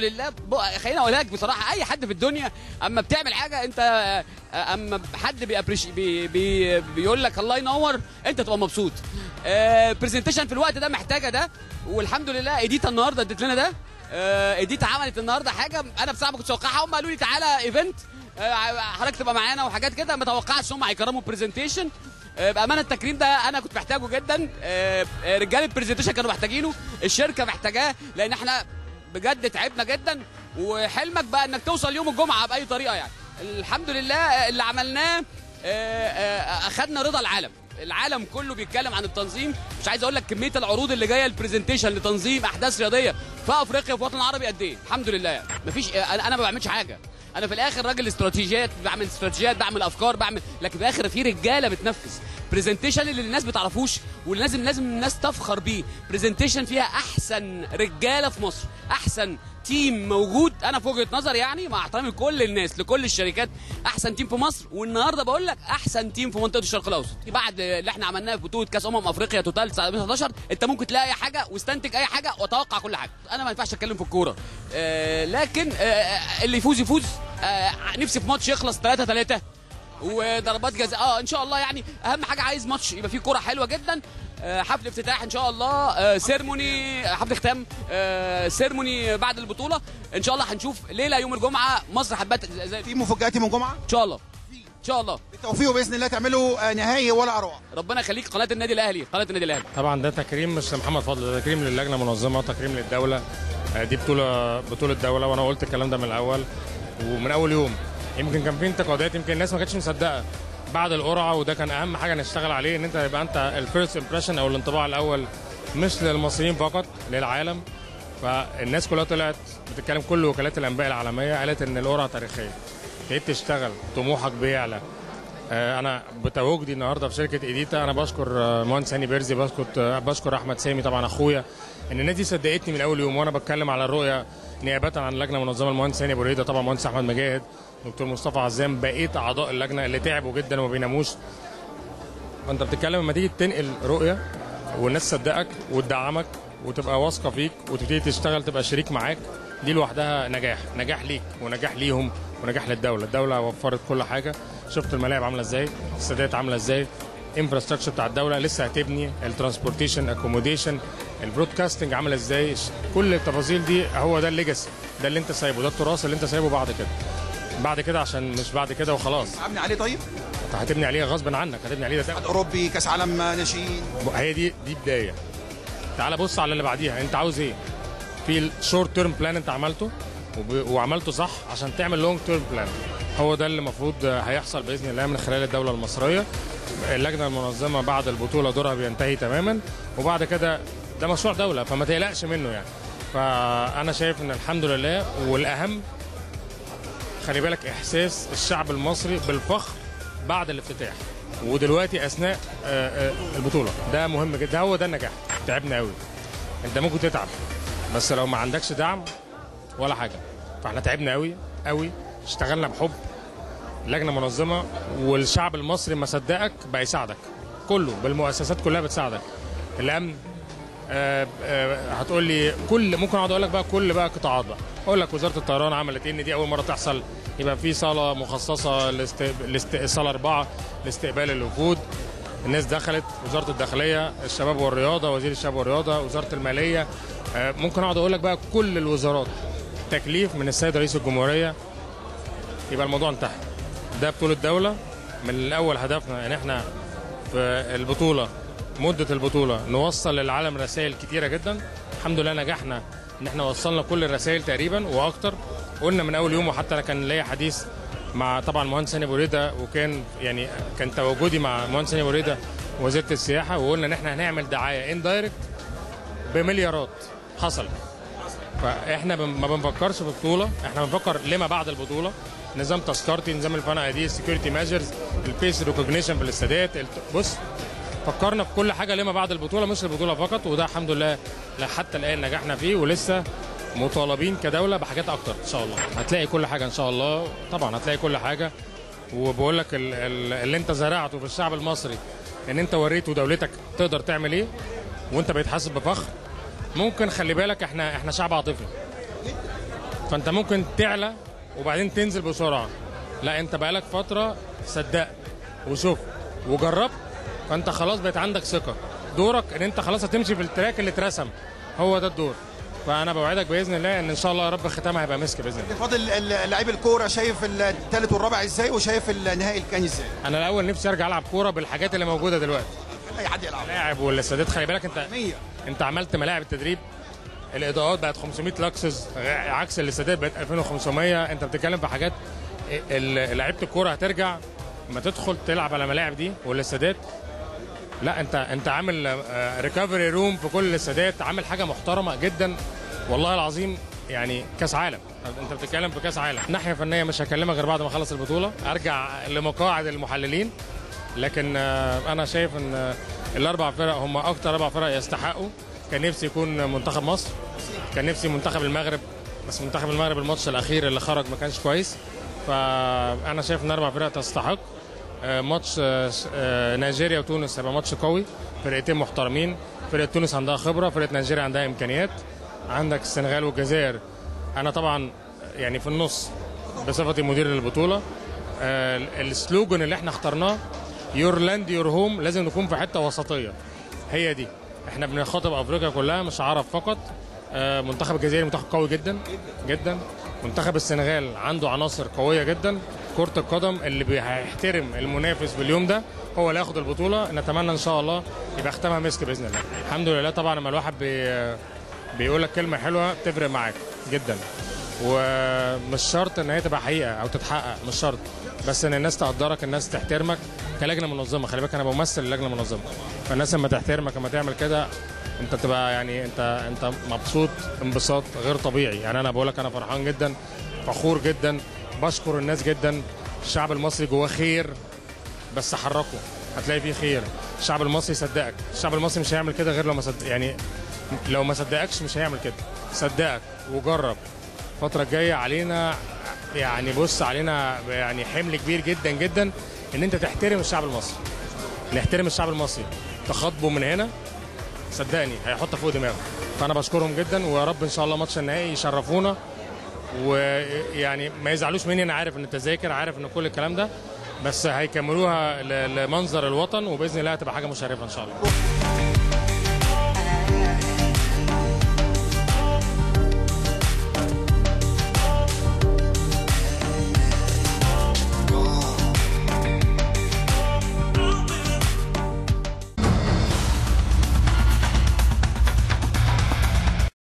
لله بق- خليني اقول لك بصراحه اي حد في الدنيا اما بتعمل حاجه انت آه، اما حد بيأبريش بي بي بيقول لك الله ينور انت تبقى مبسوط برزنتيشن في الوقت ده محتاجه ده والحمد لله ايديتا النهارده ادت لنا ده آه، ايديتا عملت النهارده حاجه انا بصراحه ما كنتش اتوقعها هم قالوا لي تعالى ايفنت حضرتك تبقى معانا وحاجات كده ما توقعتش هم هيكرموا برزنتيشن بامانه التكريم ده انا كنت محتاجه جدا آه، آه، رجاله برزنتيشن كانوا محتاجينه الشركه محتاجاه لان احنا بجد تعبنا جدا وحلمك بقى انك توصل يوم الجمعه باي طريقه يعني الحمد لله اللي عملناه آه، آه، اخدنا رضا العالم العالم كله بيتكلم عن التنظيم مش عايز اقول لك كميه العروض اللي جايه البرزنتيشن لتنظيم احداث رياضيه في افريقيا وفي الوطن العربي قد ايه الحمد لله يعني مفيش انا أنا ما بعملش حاجه انا في الاخر راجل استراتيجيات بعمل استراتيجيات بعمل افكار بعمل لكن في الاخر في رجاله بتنفذ برزنتيشن اللي الناس بتعرفوش واللي لازم لازم الناس تفخر بيه برزنتيشن فيها احسن رجاله في مصر احسن تيم موجود انا في وجهه نظر يعني مع احترامي لكل الناس لكل الشركات احسن تيم في مصر والنهارده بقول لك احسن تيم في منطقه الشرق الاوسط بعد اللي احنا عملناه في بطوله كاس امم افريقيا توتال 19 انت ممكن تلاقي اي حاجه واستنتج اي حاجه وتوقع كل حاجه انا ما ينفعش اتكلم في الكوره آه لكن آه اللي يفوز يفوز آه نفسي في ماتش يخلص 3 3 وضربات جزاء اه ان شاء الله يعني اهم حاجه عايز ماتش يبقى فيه كوره حلوه جدا آه، حفل افتتاح ان شاء الله آه، سيرموني آه، حفل ختام آه، سيرموني بعد البطوله ان شاء الله هنشوف ليله يوم الجمعه مصر حبات زي- زي- في مفاجآت يوم الجمعه ان شاء الله ان شاء الله بالتوفيق باذن الله تعملوا آه، نهائي ولا اروع ربنا يخليك قناه النادي الاهلي قناه النادي الاهلي طبعا ده تكريم مش لمحمد فضل ده تكريم للجنه المنظمه وتكريم للدوله آه، دي بطوله بطوله دوله وانا قلت الكلام ده من الاول ومن اول يوم يمكن كان في انتقادات يمكن الناس ما كانتش مصدقه بعد القرعه وده كان اهم حاجه نشتغل عليه ان انت يبقى انت الفيرست امبريشن او الانطباع الاول مش للمصريين فقط للعالم فالناس كلها طلعت بتتكلم كل وكالات الانباء العالميه قالت ان القرعه تاريخيه ابتديت تشتغل طموحك بيعلى آه، انا بتواجدي النهارده في شركه ايديتا انا بشكر آه، مهندس هاني بيرزي بشكر آه، بشكر احمد سامي طبعا اخويا ان الناس دي صدقتني من اول يوم وانا بتكلم على الرؤيه نيابه عن اللجنه المنظمه المهندس هاني بريده طبعا مهندس احمد مجاهد دكتور مصطفى عزام بقيه اعضاء اللجنه اللي تعبوا جدا وما بيناموش فانت بتتكلم لما تيجي تنقل رؤيه والناس تصدقك وتدعمك وتبقى واثقه فيك وتبتدي تشتغل تبقى شريك معاك دي لوحدها نجاح نجاح ليك ونجاح ليهم ونجاح للدوله الدوله وفرت كل حاجه شفت الملاعب عامله ازاي السادات عامله ازاي انفراستراكشر بتاع الدوله لسه هتبني الترانسبورتيشن اكوموديشن البرودكاستنج عامله ازاي كل التفاصيل دي هو ده الليجاسي ده اللي انت سايبه ده التراث اللي انت سايبه بعد كده بعد كده عشان مش بعد كده وخلاص ابني عليه طيب انت هتبني عليه غصب عنك هتبني عليه ده اتحاد اوروبي كاس عالم آه، ناشئين هي دي دي بدايه تعال بص على اللي بعديها انت عاوز ايه في الشورت تيرم بلان انت عملته وب... وعملته صح عشان تعمل لونج تيرم بلان هو ده اللي المفروض هيحصل باذن الله من خلال الدوله المصريه اللجنه المنظمه بعد البطوله دورها بينتهي تماما وبعد كده ده مشروع دوله فما تقلقش منه يعني فانا شايف ان الحمد لله والاهم خلي بالك احساس الشعب المصري بالفخر بعد الافتتاح ودلوقتي اثناء آه، آه، البطوله ده مهم جدا هو ده النجاح تعبنا قوي انت ممكن تتعب بس لو ما عندكش دعم ولا حاجه فاحنا تعبنا قوي قوي اشتغلنا بحب لجنه منظمه والشعب المصري ما صدقك بقى يساعدك كله بالمؤسسات كلها بتساعدك الامن آه، آه، هتقول لي كل ممكن اقعد اقول لك بقى كل بقى قطاعات بقى اقول لك وزاره الطيران عملت ايه ان دي اول مره تحصل يبقى في صاله مخصصه لاست... لاست... صاله اربعه لاستقبال الوفود الناس دخلت وزاره الداخليه الشباب والرياضه وزير الشباب والرياضه وزاره الماليه آه، ممكن اقعد اقول لك بقى كل الوزارات تكليف من السيد رئيس الجمهوريه يبقى الموضوع انتهى ده بطوله دوله من الاول هدفنا ان احنا في البطوله مده البطوله نوصل للعالم رسائل كتيره جدا الحمد لله نجحنا ان احنا وصلنا كل الرسائل تقريبا واكتر قلنا من اول يوم وحتى انا كان ليا حديث مع طبعا مهندس هاني بريده وكان يعني كان تواجدي مع مهندس هاني بريده وزيره السياحه وقلنا ان احنا هنعمل دعايه اندايركت بمليارات حصل فاحنا بن- ما بنفكرش في بطوله احنا بنفكر لما بعد البطوله نظام تذكرتي نظام الفنادق دي السكيورتي ميجرز الفيس ريكوجنيشن في الاستادات الت- بص فكرنا في كل حاجه لما بعد البطوله مش البطوله فقط وده الحمد لله لا حتى الان نجحنا فيه ولسه مطالبين كدوله بحاجات اكتر ان شاء الله هتلاقي كل حاجه ان شاء الله طبعا هتلاقي كل حاجه وبقول لك ال- ال- اللي انت زرعته في الشعب المصري ان انت وريته دولتك تقدر تعمل ايه وانت بقيت حاسس بفخر ممكن خلي بالك احنا احنا شعب عاطفي فانت ممكن تعلى وبعدين تنزل بسرعه لا انت بقالك فتره صدقت وشفت وجربت فانت خلاص بقت عندك ثقه دورك ان انت خلاص هتمشي في التراك اللي اترسم هو ده الدور فانا بوعدك باذن الله ان ان شاء الله يا رب ختامها هيبقى مسك باذن الله فاضل ال- لعيب الكوره شايف الثالث والرابع ازاي وشايف النهائي الثاني ازاي انا الاول نفسي ارجع العب كوره بالحاجات اللي موجوده دلوقتي اي حد يلعب لاعب والاستادات خلي بالك انت 100 انت عملت ملاعب التدريب الاضاءات بقت 500 لكسس عكس الاستادات بقت 2500 انت بتتكلم في حاجات ال- لعيبه الكوره هترجع ما تدخل تلعب على الملاعب دي والاستادات لا انت انت عامل ريكفري روم في كل الاستادات عامل حاجه محترمه جدا والله العظيم يعني كاس عالم انت بتتكلم في كاس عالم ناحيه فنيه مش هكلمك غير بعد ما اخلص البطوله ارجع لمقاعد المحللين لكن آه، انا شايف ان آه، الاربع فرق هم اكتر اربع فرق يستحقوا كان نفسي يكون منتخب مصر كان نفسي منتخب المغرب بس منتخب المغرب الماتش الاخير اللي خرج ما كانش كويس فانا شايف ان اربع فرق تستحق آه، ماتش آه، آه، نيجيريا وتونس هيبقى ماتش قوي فرقتين محترمين فرقه تونس عندها خبره فرقه نيجيريا عندها امكانيات عندك السنغال والجزائر انا طبعا يعني في النص بصفتي مدير للبطوله آه، السلوجن اللي احنا اخترناه يور لاند يور هوم لازم نكون في حته وسطيه هي دي احنا بنخاطب افريقيا كلها مش عرب فقط آه، منتخب الجزائر منتخب قوي جدا جدا منتخب السنغال عنده عناصر قويه جدا كره القدم اللي بي- هيحترم المنافس باليوم ده هو اللي ياخد البطوله نتمنى ان شاء الله يبقى ختامها مسك باذن الله الحمد لله طبعا لما الواحد بي بيقول لك كلمه حلوه بتفرق معاك جدا ومش شرط ان هي تبقى حقيقه او تتحقق مش شرط بس ان الناس تقدرك الناس تحترمك كلجنه منظمه خلي بالك انا بمثل اللجنه المنظمه فالناس لما تحترمك لما تعمل كده انت تبقى يعني انت انت مبسوط انبساط غير طبيعي يعني انا بقول لك انا فرحان جدا فخور جدا بشكر الناس جدا الشعب المصري جواه خير بس حركه هتلاقي فيه خير الشعب المصري صدقك الشعب المصري مش هيعمل كده غير لو ما صدق يعني لو ما صدقكش مش هيعمل كده صدقك وجرب الفترة الجاية علينا يعني بص علينا يعني حمل كبير جدا جدا ان انت تحترم الشعب المصري نحترم الشعب المصري تخاطبه من هنا صدقني هيحط فوق دماغه فانا بشكرهم جدا ويا رب ان شاء الله ماتش النهائي يشرفونا ويعني ما يزعلوش مني انا عارف ان التذاكر عارف ان كل الكلام ده بس هيكملوها ل- لمنظر الوطن وباذن الله هتبقى حاجه مشرفه ان شاء الله